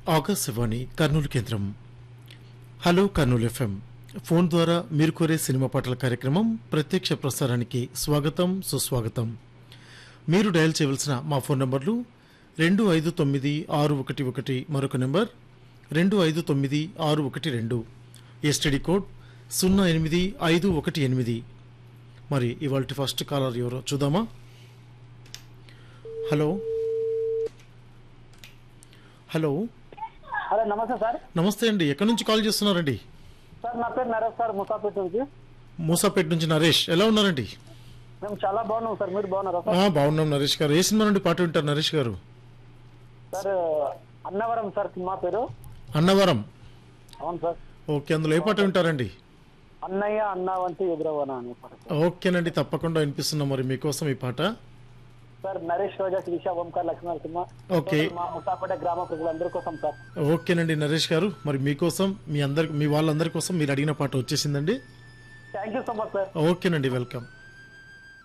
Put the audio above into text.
ఆకాశవాణి కర్నూలు కేంద్రం hello Kurnool FM phone ద్వారా మీరు కోరే సినిమా పాటల కార్యక్రమం ప్రత్యక్ష ప్రసారానికి స్వాగతం సుస్వాగతం మీరు డయల్ చేయవలసిన మా ఫోన్ నంబర్లు రెండు ఐదు తొమ్మిది ఆరు ఒకటి ఒకటి మరొక నెంబర్ రెండు ఐదు తొమ్మిది ఆరు ఒకటి రెండు ఎస్టీడీ కోడ్ సున్నా ఎనిమిది ఐదు ఒకటి ఎనిమిది మరి ఇవాళ ఫస్ట్ కాలర్ ఎవరో చూద్దామా హలో హలో హలో నమస్తే సార్ నమస్తే అండి ఎక్కడి నుంచి కాల్ చేస్తున్నారండి సార్ నా పేరు నరేష్ సార్ ముసాపేట నుంచి మూసాపేట నుంచి నరేష్ ఎలా ఉన్నారండి మేము చాలా బాగున్నాం సార్ మీరు బాగున్నారా సార్ ఆ, బాగున్నాం నరేష్ గారు ఏ సినిమా నుండి పాట వింటారు నరేష్ గారు సార్ అన్నవరం సార్ సినిమా పేరు అన్నవరం అవును సార్ ఓకే అందులో ఏ పాట వింటారండి అన్నయ్య అన్న వంటి ఎదురవన అనే పాట సార్. ఓకేనండి తప్పకుండా వినిపిస్తున్నాం మరి మీకోసం ఈ పాట సార్ నరేష్ రోజా శ్రీష ఓంకార్ లక్ష్మణ సినిమా ఓకే మా ముసాపేట గ్రామ ప్రజలందరి కోసం సార్ ఓకేనండి నరేష్ గారు మరి మీకోసం మీ అందరి మీ వాళ్ళందరి కోసం మీరు అడిగిన పాట వచ్చేసిందండి thank you so much sir ఓకేనండి వెల్కమ్